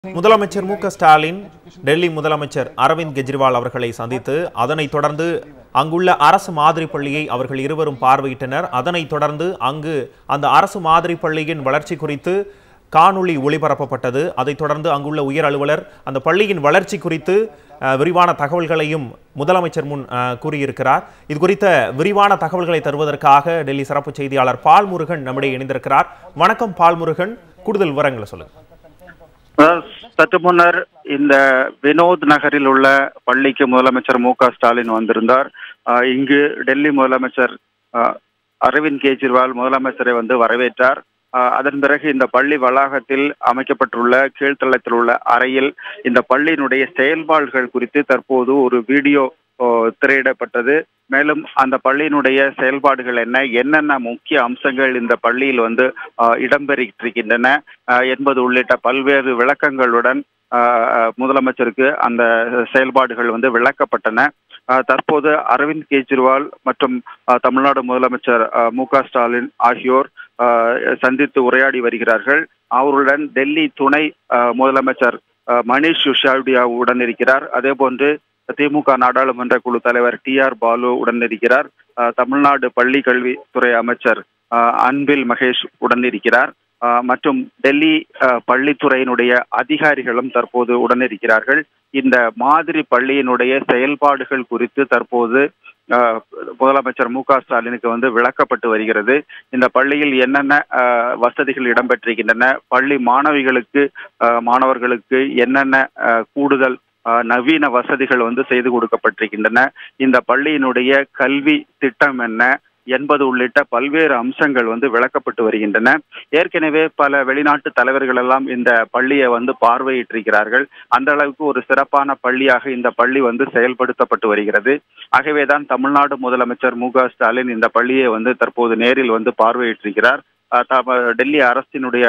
முதலமைச்சர் மு க ஸ்டாலின் டெல்லி முதலமைச்சர் அரவிந்த் கெஜ்ரிவால் அவர்களை சந்தித்து அதனைத் தொடர்ந்து அங்குள்ள அரசு மாதிரி பள்ளியை அவர்கள் இருவரும் பார்வையிட்டனர் அதனைத் தொடர்ந்து அங்கு அந்த அரசு மாதிரி பள்ளியின் வளர்ச்சி குறித்து காணொளி ஒளிபரப்பப்பட்டது அதைத் தொடர்ந்து அங்குள்ள உயர் அலுவலர் அந்த பள்ளியின் வளர்ச்சி குறித்து அஹ், விரிவான தகவல்களையும் முதலமைச்சர் முன் அஹ், கூறியிருக்கிறார் இது குறித்த விரிவான தகவல்களை தருவதற்காக டெல்லி சிறப்பு செய்தியாளர் பால்முருகன் நம்மிடையே இணைந்திருக்கிறார் வணக்கம் பால்முருகன் கூடுதல் விவரங்களை சொல்லுங்க அதாவது சற்று முன்னர் இந்த வினோத் நகரில் உள்ள பள்ளிக்கு முதலமைச்சர் மு க ஸ்டாலின் வந்திருந்தார் ஆஹ் இங்கு டெல்லி முதலமைச்சர் ஆஹ் அரவிந்த் கெஜ்ரிவால் முதலமைச்சரை வந்து வரவேற்றார் ஆஹ் அதன் பிறகு இந்த பள்ளி வளாகத்தில் அமைக்கப்பட்டுள்ள கீழ்த்தளத்தில் உள்ள அறையில் இந்த பள்ளியினுடைய செயல்பாடுகள் குறித்து தற்போது ஒரு வீடியோ ஓ, திரையிடப்பட்டது மேலும் அந்த பள்ளியினுடைய செயல்பாடுகள் என்ன என்னென்ன முக்கிய அம்சங்கள் இந்த பள்ளியில் வந்து ஆஹ் இடம்பெற்றிருக்கின்றன ஆஹ் என்பது உள்ளிட்ட பல்வேறு விளக்கங்களுடன் ஆஹ் முதலமைச்சருக்கு அந்த செயல்பாடுகள் வந்து விளக்கப்பட்டன ஆஹ் தற்போது அரவிந்த் கெஜ்ரிவால் மற்றும் ஆஹ் தமிழ்நாடு முதலமைச்சர் ஆஹ் மு க ஸ்டாலின் ஆகியோர் ஆஹ் சந்தித்து உரையாடி வருகிறார்கள் அவருடன் டெல்லி துணை ஆஹ் முதலமைச்சர் ஆஹ் மணீஷ் சிசோடியா உடன் இருக்கிறார் அதே போன்று திமுக நாடாளுமன்ற குழு தலைவர் டி ஆர் பாலு உடன் இருக்கிறார் ஆஹ் தமிழ்நாடு பள்ளி கல்வித்துறை அமைச்சர் ஆஹ் அன்பில் மகேஷ் உடன் இருக்கிறார் ஆஹ் மற்றும் டெல்லி ஆஹ் பள்ளித்துறையினுடைய அதிகாரிகளும் தற்போது உடன் இருக்கிறார்கள் இந்த மாதிரி பள்ளியினுடைய செயல்பாடுகள் குறித்து தற்போது ஆஹ் முதலமைச்சர் மு க ஸ்டாலினுக்கு வந்து விளக்கப்பட்டு வருகிறது இந்த பள்ளியில் என்னென்ன ஆஹ் வசதிகள் இடம்பெற்றிருக்கின்றன பள்ளி மாணவிகளுக்கு ஆஹ் மாணவர்களுக்கு என்னென்ன ஆஹ் கூடுதல் ஆஹ் நவீன வசதிகள் வந்து செய்து கொடுக்கப்பட்டிருக்கின்றன இந்த பள்ளியினுடைய கல்வி திட்டம் என்ன என்பது உள்ளிட்ட பல்வேறு அம்சங்கள் வந்து விளக்கப்பட்டு வருகின்றன ஏற்கனவே பல வெளிநாட்டு தலைவர்கள் எல்லாம் இந்த பள்ளியை வந்து பார்வையிட்டிருக்கிறார்கள் அந்த அளவுக்கு ஒரு சிறப்பான பள்ளியாக இந்த பள்ளி வந்து செயல்படுத்தப்பட்டு வருகிறது ஆகவேதான் தமிழ்நாடு முதலமைச்சர் மு க ஸ்டாலின் இந்த பள்ளியை வந்து தற்போது நேரில் வந்து பார்வையிட்டிருக்கிறார் ஆஹ் த- டெல்லி அரசினுடைய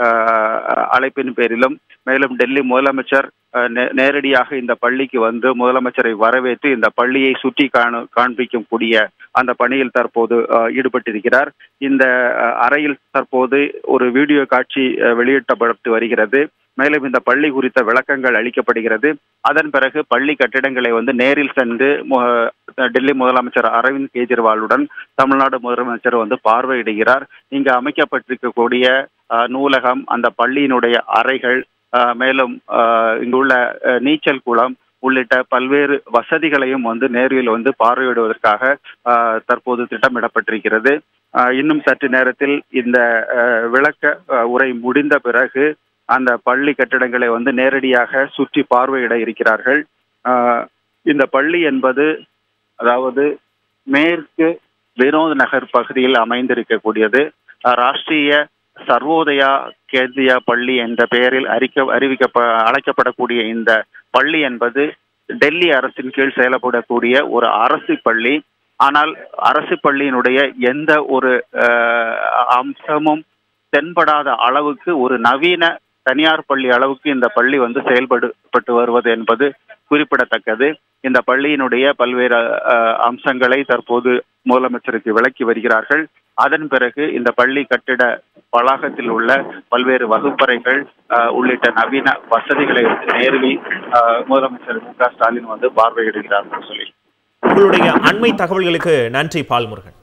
ஆஹ் அழைப்பின் பேரிலும் மேலும் டெல்லி முதலமைச்சர் ஆஹ் நே- நேரடியாக இந்த பள்ளிக்கு வந்து முதலமைச்சரை வரவேற்று இந்த பள்ளியை சுற்றி காண காண்பிக்கும் கூடிய அந்த பணியில் தற்போது ஆஹ் ஈடுபட்டிருக்கிறார் இந்த ஆஹ் அறையில் தற்போது ஒரு வீடியோ காட்சி ஆஹ் வெளியிட்டப்பட்டு வருகிறது மேலும் இந்த பள்ளி குறித்த விளக்கங்கள் அளிக்கப்படுகிறது அதன் பிறகு பள்ளி கட்டிடங்களை வந்து நேரில் சென்று மு- டெல்லி முதலமைச்சர் அரவிந்த் கெஜ்ரிவாலுடன் தமிழ்நாடு முதலமைச்சர் வந்து பார்வையிடுகிறார் இங்கு அமைக்கப்பட்டிருக்கக்கூடிய ஆஹ், நூலகம் அந்த பள்ளியினுடைய அறைகள் ஆஹ், மேலும் ஆஹ், இங்குள்ள ஆஹ், நீச்சல் குளம் உள்ளிட்ட பல்வேறு வசதிகளையும் வந்து நேரில் வந்து பார்வையிடுவதற்காக ஆஹ், தற்போது திட்டமிடப்பட்டிருக்கிறது ஆஹ், இன்னும் சற்று நேரத்தில் இந்த ஆஹ், விளக்க ஆஹ், உரை முடிந்த பிறகு அந்த பள்ளி கட்டிடங்களை வந்து நேரடியாக சுற்றி பார்வையிட இருக்கிறார்கள் ஆஹ், இந்த பள்ளி என்பது அதாவது மேற்கு வினோத் நகர் பகுதியில் அமைந்திருக்கக்கூடியது அஹ், ராஷ்டிரிய சர்வோதயா கேந்திரியா பள்ளி என்ற பெயரில் அறிக்க அறிவிக்க அழைக்கப்படக்கூடிய இந்த பள்ளி என்பது டெல்லி அரசின் கீழ் செயல்படக்கூடிய ஒரு அரசு பள்ளி ஆனால் அரசு பள்ளியினுடைய எந்த ஒரு அஹ், அம்சமும் தென்படாத அளவுக்கு ஒரு நவீன தனியார் பள்ளி அளவுக்கு இந்த பள்ளி வந்து செயல்படுப்பட்டு வருவது என்பது குறிப்பிடத்தக்கது இந்த பள்ளியினுடைய பல்வேறு அஹ், அம்சங்களை தற்போது முதலமைச்சருக்கு விளக்கி வருகிறார்கள் அதன் பிறகு இந்த பள்ளி கட்டிட வளாகத்தில் உள்ள பல்வேறு வகுப்பறைகள் அஹ், உள்ளிட்ட நவீன வசதிகளை வந்து நேரில் அஹ், முதலமைச்சர் மு க ஸ்டாலின் வந்து பார்வையிடுகிறார் சொல்லி உங்களுடைய அண்மை தகவல்களுக்கு நன்றி பால்முருகன்